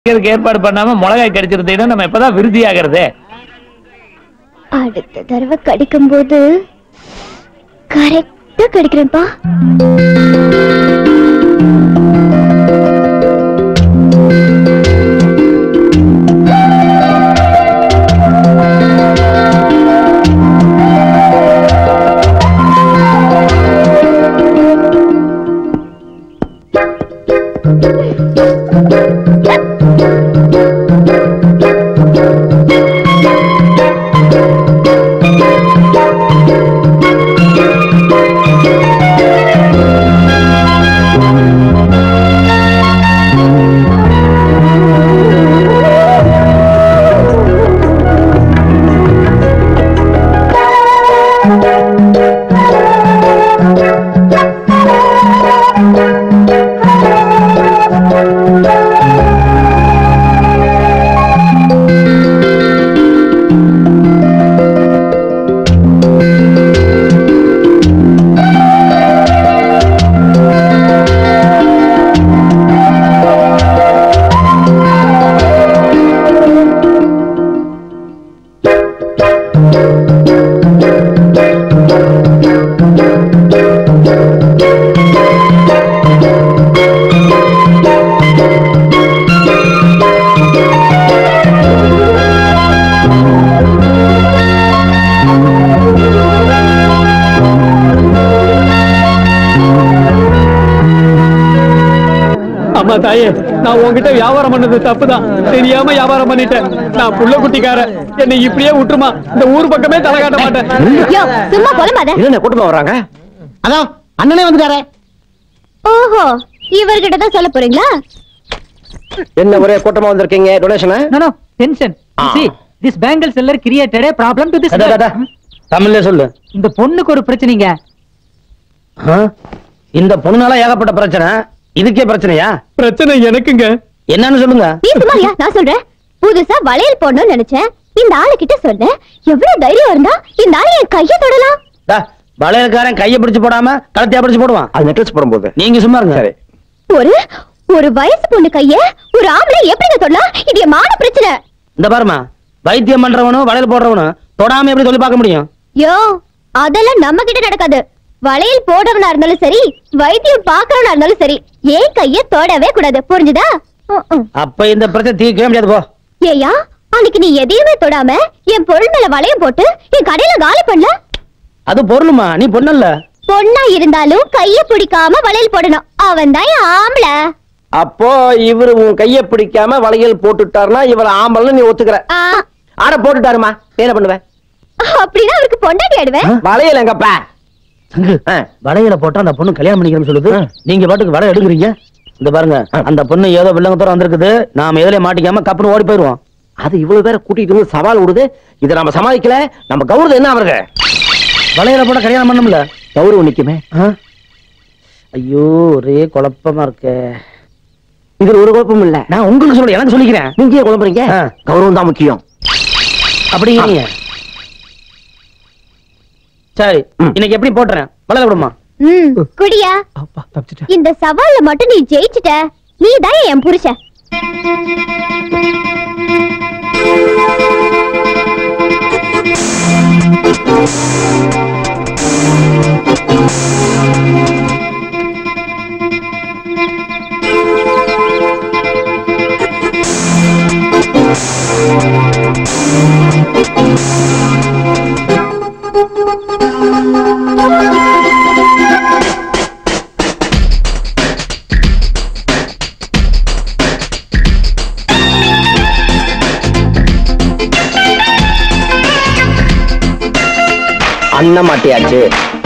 இதுக்கு ஏற்பாடு பண்ணாம மிளகாய் கடிச்சிருந்தீங்கன்னா நம்ம இப்பதான் விருதி ஆகிறது அடுத்த தடவை கடிக்கும் போது கரெக்டா கடிக்கிறேன்ப்பா அம்மா தாயே நான் உன்கிட்ட வியாபாரம் பண்ணது தப்புதான் தெரியாம வியாபாரம் பண்ணிட்டேன் நான் புள்ள குட்டிக்காரன் என்னை இப்படியே விட்டுருமா இந்த ஊர் பக்கமே தலை காட்ட மாட்டேன் யோ, சும்மா புலம்பாத என்ன கூட்டமா வர்றாங்க அதான் அண்ணனே வந்துட்டாரே ஓஹோ இவர்கிட்ட தான் சொல்ல போறீங்களா என்ன ஒரே கூட்டமா வந்திருக்கீங்க donation No, no, tension. You Ah. see, this bangle seller created a problem to this girl. தமிழ்ல சொல்லு இந்த பொண்ணுக்கு ஒரு பிரச்சனைங்க ஆ? இந்த பொண்ணுனால ஏகப்பட்ட பிரச்சனை இதுக்கே பிரச்சனையா பிரச்சனை எனக்குங்க என்னன்னு சொல்லுங்க நீ சும்மாரியா நான் சொல்றேன் புதுசா வளையல் போடணும்னு நினைச்சேன் இந்த ஆளு கிட்ட சொன்னேன் எவ்வளவு தைரியம் இருந்தா இந்த ஆளு என் கைய தொடலாம் டா, வளையல்காரன் கைய பிடிச்சு போடாம கழுத்தையா பிடிச்சு போடுவான் அது நெக்லஸ் போடும்போது நீங்க சும்மா இருங்க சரி ஒரு ஒரு வயசு பொண்ணு கைய ஒரு ஆம்பளை எப்படிங்க தொடலாம் இது என் மான பிரச்சனை இந்த பாருமா வைத்தியம் பண்றவனும் வளையல் போடுறவனும் தொடாம எப்படி சொல்லி பார்க்க முடியும் யோ அதெல்லாம் நம்ம கிட்ட நடக்காது வளையல் போடுறவனா இருந்தாலும் சரி வைத்தியம் பாக்குறவனா இருந்தாலும் சரி ஏன் கைய தொடவே கூடாது புரிஞ்சுதா உம், உம். அப்ப இந்த பிரச்சனை தீர்க்கவே முடியாது போ ஏய்யா அன்னைக்கு நீ எதையுமே தொடாம என் பொருள் மேல வளையம் போட்டு என் கடையில காலி பண்ணல அது பொருளுமா நீ பொண்ணல்ல பொண்ணா இருந்தாலும் கைய பிடிக்காம வளையல் போடணும் அவன் தான் என் ஆம்பளை அப்போ இவரு உன் கைய பிடிக்காம வளையல் போட்டுட்டாருன்னா இவர ஆம்பளன்னு நீ ஒத்துக்கிற ஆ, ஆட போட்டுட்டாருமா என்ன பண்ணுவேன் அப்படின்னா அவருக்கு பொண்டாட்டி ஆடுவேன் வளையல் எங்கப்பா ஆ. வளையல போட்டா அந்த பொண்ணு கல்யாணம் பண்ணிக்கிறேன்னு சொல்லுது நீங்க பாட்டுக்கு வலை எடுக்கிறீங்க இந்த பாருங்க அந்த பொண்ணு ஏதோ வில்லங்கத்தோட வந்திருக்குது நாம எதுல மாட்டிக்காம கப்புனு ஓடி போயிருவோம் அது இவ்வளவு பேரை கூட்டிட்டு வந்து சவால் விடுது இதை நம்ம சமாளிக்கல நம்ம கௌரவம் என்ன அவருக்கு வளையல போட கல்யாணம் பண்ணும்ல கௌரவம் நிக்குமே ஐயோ ஒரே குழப்பமா இருக்கே இதுல ஒரு குழப்பமும் இல்ல நான் உங்களுக்கு சொல்ல எனக்கு சொல்லிக்கிறேன் நீங்க ஏன் குழம்புறீங்க ஆ. கௌரவம் தான் முக்கியம் அப்படிங்கிறீங்க சரி ம். இன்னைக்கு எப்படி போட்டுறேன் வளையல விடுமா ம் குடியா அப்பா தப்பிச்சிட்டேன் இந்த சவால்ல மட்டும் நீ ஜெயிச்சிட்ட நீ தான் என் புருஷன் அண்ணன் மாட்டியாச்சு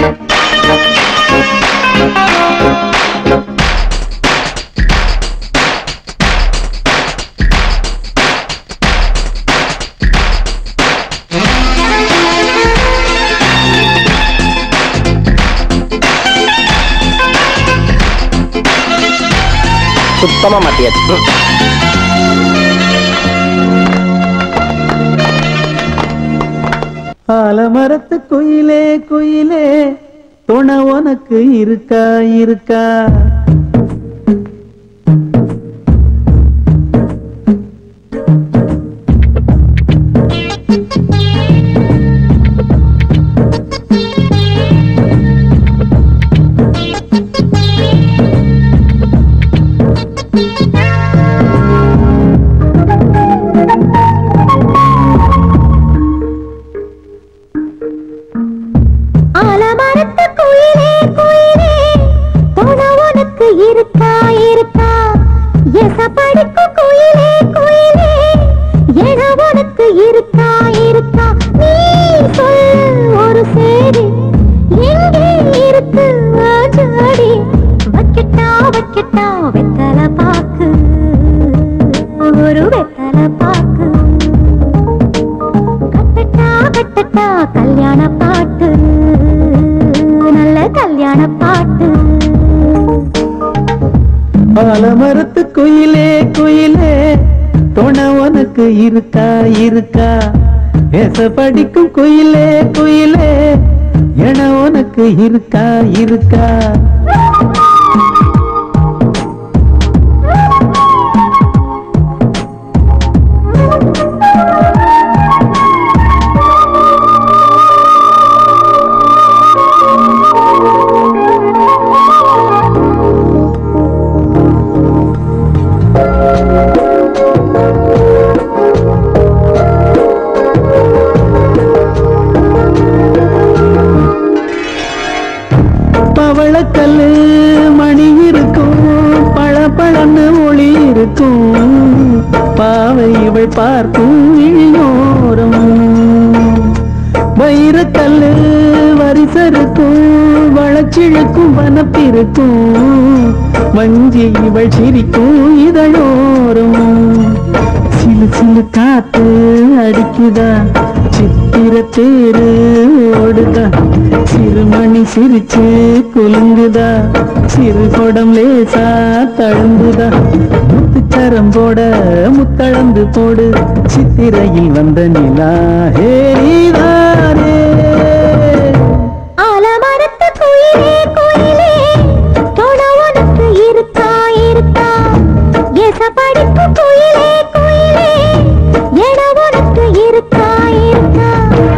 சுத்தமா மாட்டியாச்சு ஆலமரத்து குயிலே குயிலே துணை உனக்கு இருக்கா இருக்கா ஒரு வெத்தல பாக்கு கட்டட்டா கட்டட்டா கல்யாண பாட்டு நல்ல கல்யாண பாட்டு ஆலமரத்து குயிலே குயிலே துணை உனக்கு இருக்கா இருக்கா பேச படிக்கும் குயிலே குயிலே என உனக்கு இருக்கா இருக்கா பவளக்கல்லு மணி இருக்கும் பளபளன்னு ஒளி இருக்கும் பாவை இவள் பார்க்கும் இழியோரம் வைரக்கல்லு வரிசருக்கும் வளச்சிழுக்கும் வனப்பிருக்கும் வஞ்சி இவள் சிரிக்கும் இதழோரம் சிலு சிலு காத்து அடிக்குதா சித்திர தேரு ஓடுதா சிறுமணி சிரிச்சு குலுங்குதா சிறு குடம் லேசா தழும்புதா முத்துச்சரம் போட முத்தளந்து போடு சித்திரையில் வந்த நிலா ஹே நீதானே ஆலமரத்து குயிலே குயிலே தொட உனக்கு இருக்கா இருக்கா எச படிக்கும் குயிலே குயிலே எட உனக்கு இருக்கா இருக்கா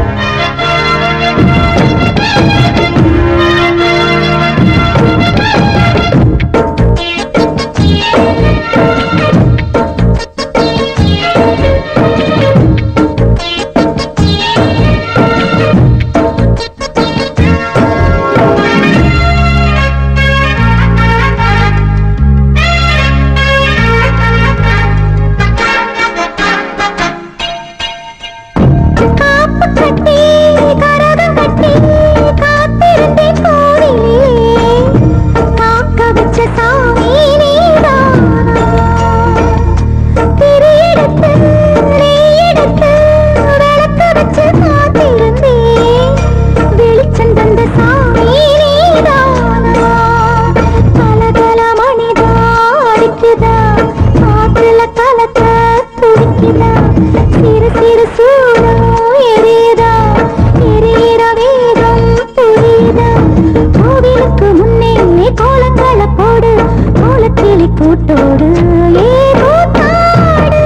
காப்பு கட்டி கரகம் கட்டி காத்திருந்தேன் கோவிலே காக்க வச்ச சாமி நீதானா திரியெடுத்து நெய்யெடுத்து விளக்கு வச்சு காத்திருந்தேன் வெளிச்சம் தந்த சாமி நீதானா கலகல மணிதா அடிக்குதா காற்றுல கலக்க துடிக்குதா சிறு சிறு சூடம் எரியுதா எரியிற வேகம் புரியுதா கோவிலுக்கு முன்னே கோலங்களை போடு கோலக்கிளி கூட்டோடு ஏ கூத்தாடு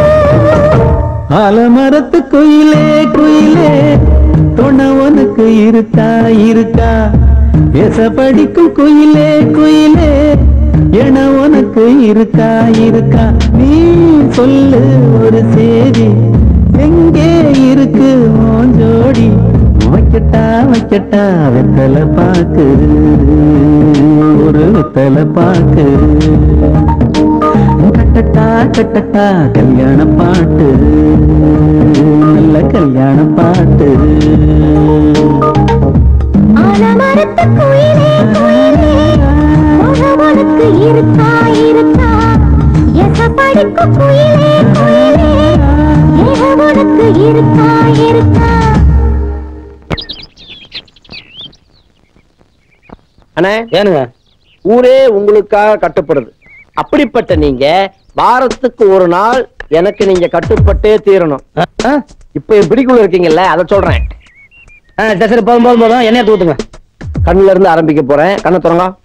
ஆலமரத்து குயிலே குயிலே துணை உனக்கு இருக்கா இருக்கா பேச படிக்கும் குயிலே குயிலே என உனக்கு இருக்கா இருக்கா நீ சொல்லு ஒரு சேதி எங்கே இருக்கு உன் ஜோடி வைக்கட்டா வைக்கட்டா வெத்தலை பாக்கு ஒரு வெத்தலை பாக்கு கட்டட்டா கட்டட்டா கல்யாண பாட்டு நல்ல கல்யாண பாட்டு ஆலமரத்து குயிலே குயிலே உனக்கு இருக்கா இருக்கா எச படிக்கும் குயிலே குயிலே ஏக உனக்கு இருக்கா இருக்கா அண்ணே ஏனுங்க ஊரே உங்களுக்காக கட்டுப்படுது அப்படிப்பட்ட நீங்க வாரத்துக்கு ஒரு நாள் எனக்கு நீங்க கட்டுப்பட்டே தீரணும் இப்ப என் பிடிக்குள்ள இருக்கீங்கல்ல அதை சொல்றேன் சரி போதும் போதும் போதும் என்னைய தூத்துங்க கண்ணுல இருந்து ஆரம்பிக்க போறேன் கண்ணை திறங்க